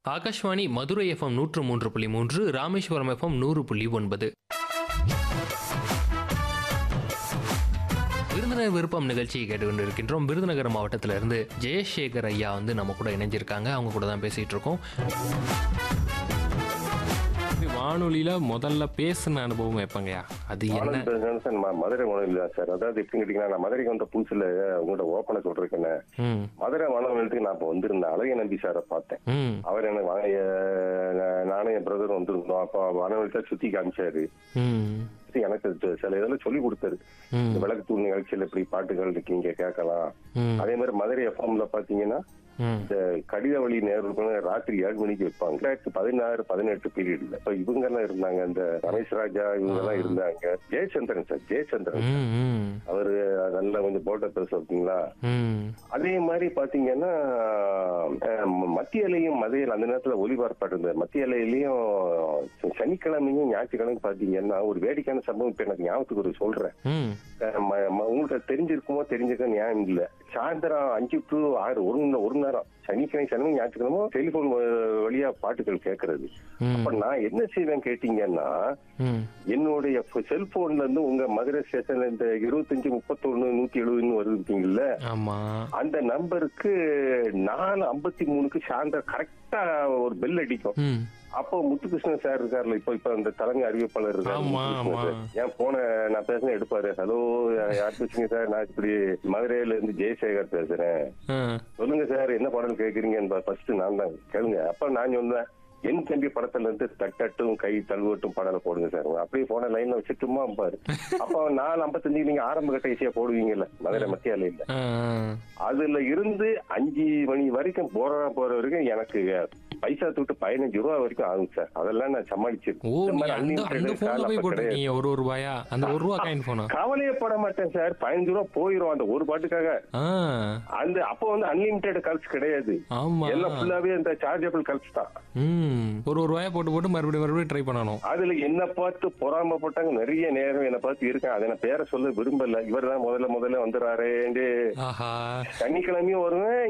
Akashvani Madurai FM நூற்று மூன்று புள்ளி மூன்று ராமேஸ்வரம் எஃப்எம் நூறு புள்ளி ஒன்பது விருதுநகர் விருப்பம் நிகழ்ச்சியை கேட்டுக்கொண்டு இருக்கின்றோம் விருதுநகர் மாவட்டத்திலிருந்து ஜெயசேகர் ஐயா வந்து நம்ம கூட இணைஞ்சிருக்காங்க அவங்க கூட தான் பேசிட்டு இருக்கோம் வானொலியில முதல்ல பேசின அனுபவம் எப்பங்கய்யா அது என்ன ஆனந்த் பேசுறேன் சார் ம- மதுரை வானொலி தான் சார் அதாவது எப்படின்னு கேட்டீங்கன்னா நான் மதுரைக்கு வந்த புதுசுல உங்கள்கிட்ட ஓப்பனா சொல்றேன் ம் மதுரை வானொலிக்கு நான் இப்போ வந்திருந்தேன் அழகிய நம்பி சாரை பார்த்தேன் ம் அவர் எனக்கு வா- எ- நா- நானும் என் பிரதர் வந்திருந்தோம் அப்போ வானொலி தான் சுத்தி காமிச்சாரு ம் சுத்தி எனக்கு இது சில இதெல்லாம் சொல்லி கொடுத்தாரு ம். இந்த விளக்கு தூள் நிகழ்ச்சியில் இப்படி பாட்டுகள் இருக்கீங்க கேட்கலாம் ம் அதே மாதிரி மதுரை எஃப்எம்ல பாத்தீங்கன்னா ம் இந்த கடித வழி நேர்களுக்கு ராத்திரி ஏழு மணிக்கு வைப்பாங்க ரெண்டாயிரத்தி பதினாறு பதினெட்டு பீரியட்ல இப்ப இவங்க எல்லாம் இருந்தாங்க இந்த ரமேஷ் ராஜா இவங்க எல்லாம் இருந்தாங்க ஜெயச்சந்திரன் சார் ஜெயச்சந்திரன் ம் ம் அவரு நல்லா கொஞ்சம் போட்ட பேச ஓகேங்களா ம் அதே மாதிரி பாத்தீங்கன்னா அஹ், மத்திய அலையும் மதியம் அந்த நேரத்துல ஒளிபரப்பாட்டு இருந்தது மத்திய அலையிலயும் சனிக்கிழமையும் ஞாயிற்றுக்கிழமையும் பாத்தீங்கன்னா ஒரு வேடிக்கையான சம்பவம் இப்ப எனக்கு ஞாபகத்துக்கு ஒரு சொல்றேன் ம் அஹ், ம- ம- உங்களுக்கு தெரிஞ்சிருக்குமோ தெரிஞ்சிருக்க ஞாபகம் இல்ல சாயந்தரம் அஞ்சு டு ஆறு ஒரு மணி- ஒரு நேரம் சனிக்கிழமை சனிக்கிழமை ஞாயிற்றுக்கிழமை டெலிபோன் வழியா பாட்டுகள் கேட்கறது அப்ப நான் என்ன செய்வேன் கேட்டீங்கன்னா ம் என்னுடைய செல்போன்ல இருந்து உங்க மதுரை ஸ்டேஷன்ல இந்த இருபத்தஞ்சு முப்பத்தொன்னு நூத்தி எழுபதுன்னு வருதுங்கள ஆமா அந்த நம்பருக்கு நாலு ஐம்பத்தி மூணுக்கு சாயந்தரம் கரெக்டா ஒரு பெல் அடிக்கும் ம் அப்போ முத்துகிருஷ்ணன் சார் இருக்காருல்ல இப்போ இப்ப இந்த தலைமை அறிவிப்பாளர் இருக்காரு ஆமா, முத்துகிருஷ்ணன் ஆமா. சார். என் போன நான் பேசுன எடுப்பாரு ஹலோ யார் பேசுங்க சார் நான் இப்படி மதுரையில இருந்து ஜெயசேகர் பேசுறேன் ஆ சொல்லுங்க சார் என்ன பாடல் கேக்குறீங்க ஃபர்ஸ்ட் நான் தான் கேளுங்க அப்ப நான் சொன்னேன் என் தம்பி படத்துல இருந்து தட்டட்டும் கை தழுவட்டும் பாடலை போடுங்க சார் அப்படியே போன லைன்ல வச்சுட்டுமா பாரு அப்ப நாலு ஐம்பத்தஞ்சு நீங்க ஆரம்ப கட்ட இசையா போடுவீங்கல்ல மதுரை மத்திய அலையில ஆ அதுல இருந்து அஞ்சு மணி வரைக்கும் போற போற வரைக்கும் எனக்கு பைசா தொட்டு பதினஞ்சு ரூபா வரைக்கும் ஆகும் சார் அதெல்லாம் நான் சமாளிச்சிருக்கேன் ஓ இந்த நீ மாதிரி அந்த அந்த unlimited போன்ல call போய் அப்ப கிடையாது. போட்டிருக்கீங்க ஒரு ஒரு ரூபாயா அந்த ஒரு ரூபா காயின் போனா கவலையே பட மாட்டேன் சார் பதினஞ்சு ரூபா போயிரும் அந்த ஒரு பாட்டுக்காக ஆ அந்த அப்போ வந்து அன்லிமிட்டெட் கால்ஸ் கிடையாது ஆமா எல்லாம் ஃபுல்லாவே இந்த சார்ஜபிள் கால்ஸ் தான் ம் ஒரு ஒரு ரூபாயா போட்டு போட்டு மறுபடியும் மறுபடியும் ட்ரை பண்ணணும் அதுல என்ன பார்த்து பொறாமப்பட்டாங்க நிறைய நேரம் என்ன பார்த்து இருக்கேன் அதை நான் பேரை சொல்ல விரும்பல இவர் தான் முதல்ல முதல்ல வந்துடுறாரு ஆஹா சனிக்கிழமையும் வருவேன்